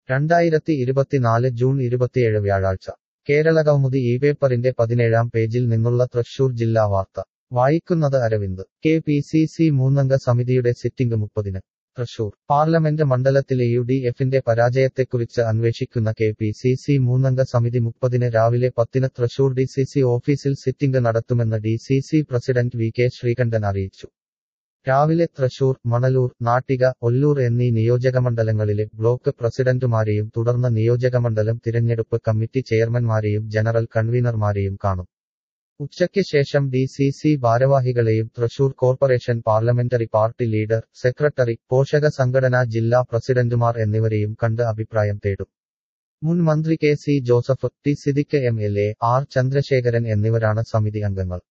രണ്ടായിരത്തി ഇരുപത്തിനാല് ജൂൺ ഇരുപത്തിയേഴ് വ്യാഴാഴ്ച കേരളകൗമുദി ഈ പേപ്പറിന്റെ പതിനേഴാം പേജിൽ നിന്നുള്ള തൃശൂർ ജില്ലാ വാർത്ത വായിക്കുന്നത് Aravind K P C C മൂന്നംഗ സമിതിയുടെ സിറ്റിംഗ് മുപ്പതിന് തൃശൂർ പാർലമെന്റ് മണ്ഡലത്തിലെ യു ഡി എഫിന്റെ പരാജയത്തെക്കുറിച്ച് അന്വേഷിക്കുന്ന കെ പി സി സി മൂന്നംഗ സമിതി മുപ്പതിന് രാവിലെ പത്തിന് തൃശൂർ ഡി സി സി ഓഫീസിൽ സിറ്റിംഗ് നടത്തുമെന്ന് D C C president V K Sreekandan അറിയിച്ചു രാവിലെ തൃശൂർ മണലൂർ നാട്ടിക ഒല്ലൂർ എന്നീ നിയോജകമണ്ഡലങ്ങളിലെ ബ്ലോക്ക് പ്രസിഡന്റുമാരെയും തുടർന്ന് നിയോജകമണ്ഡലം തിരഞ്ഞെടുപ്പ് കമ്മിറ്റി ചെയർമാൻമാരെയും ജനറൽ കൺവീനർമാരെയും കാണും ഉച്ചയ്ക്ക് ശേഷം ഡി സി സി ഭാരവാഹികളെയും Thrissur corporation parliamentary party leader secretary പോഷക സംഘടനാ ജില്ലാ പ്രസിഡന്റുമാർ എന്നിവരെയും കണ്ട് അഭിപ്രായം തേടും മുൻ മന്ത്രി K C Joseph T Siddique M L A R Chandrasekharan എന്നിവരാണ് സമിതി അംഗങ്ങൾ